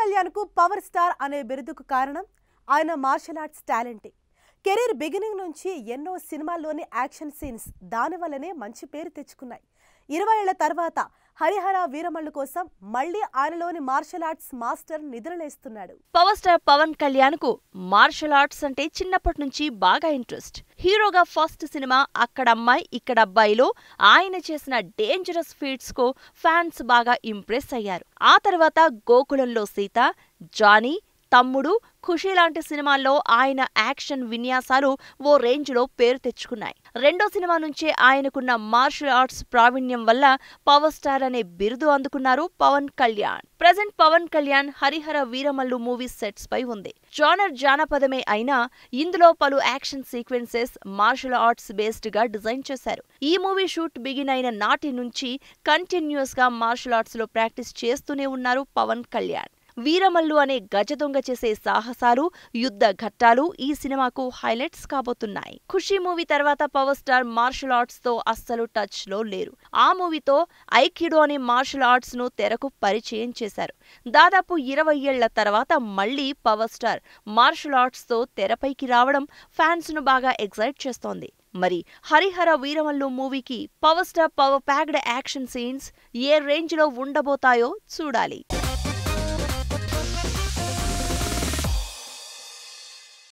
కళ్యాణ్ కు power star అనే బిరుదుకు కారణం ఆయన మార్షల్ ఆర్ట్స్ టాలెంటే కెరీర్ బిగినింగ్ నుంచి ఎన్నో సినిమాల్లోని యాక్షన్ సీన్స్ దానివల్లనే మంచి పేరు తెచ్చుకున్నాయి ఇరవై ఏళ్ల తర్వాత హరిహర వీరమల్లు కోసం మళ్ళీ ఆయనలోని మార్షల్ ఆర్ట్స్ మాస్టర్ నిద్రలేస్తున్నాడు పవర్ స్టార్ పవన్ కళ్యాణ్ కు మార్షల్ ఆర్ట్స్ అంటే చిన్నప్పటి నుంచి బాగా ఇంట్రెస్ట్ హీరోగా ఫస్ట్ సినిమా అక్కడ అమ్మాయి ఇక్కడ అబ్బాయిలో ఆయన చేసిన డేంజరస్ ఫీట్స్ కు ఫ్యాన్స్ బాగా ఇంప్రెస్ అయ్యారు ఆ తర్వాత గోకులంలో సీత జానీ తమ్ముడు ఖుషి లాంటి సినిమాల్లో ఆయన యాక్షన్ విన్యాసాలు ఓ రేంజ్లో పేరు తెచ్చుకున్నాయి రెండో సినిమా నుంచే ఆయనకున్న మార్షల్ ఆర్ట్స్ ప్రావీణ్యం వల్ల పవర్ స్టార్ అనే బిరుదు అందుకున్నారు Pawan Kalyan present Pawan Kalyan Harihara Veeramallu movie sets పై ఉంది జానర్ జానపదమే అయినా ఇందులో పలు action sequences martial arts based గా డిజైన్ చేశారు ఈ మూవీ షూట్ బిగిన్ అయిన నాటి నుంచి కంటిన్యూస్ గా మార్షల్ ఆర్ట్స్ లో ప్రాక్టీస్ చేస్తూనే ఉన్నారు పవన్ కళ్యాణ్ వీరమల్లు అనే గజ దొంగ చేసే సాహసాలు యుద్ధ ఘట్టాలు ఈ సినిమాకు హైలైట్స్ కాబోతున్నాయి ఖుషి మూవీ తర్వాత పవర్ స్టార్ మార్షల్ ఆర్ట్స్ తో అస్సలు టచ్ లో లేరు ఆ మూవీతో ఐకిడో అనే మార్షల్ ఆర్ట్స్ ను తెరకు పరిచయం చేశారు దాదాపు ఇరవై ఏళ్ల తర్వాత మళ్లీ పవర్ స్టార్ మార్షల్ ఆర్ట్స్ తో తెరపైకి రావడం ఫ్యాన్స్ ను బాగా ఎగ్జైట్ చేస్తోంది మరి హరిహర వీరమల్లు మూవీకి power star power packed action scenes ఏ రేంజ్ లో ఉండబోతాయో చూడాలి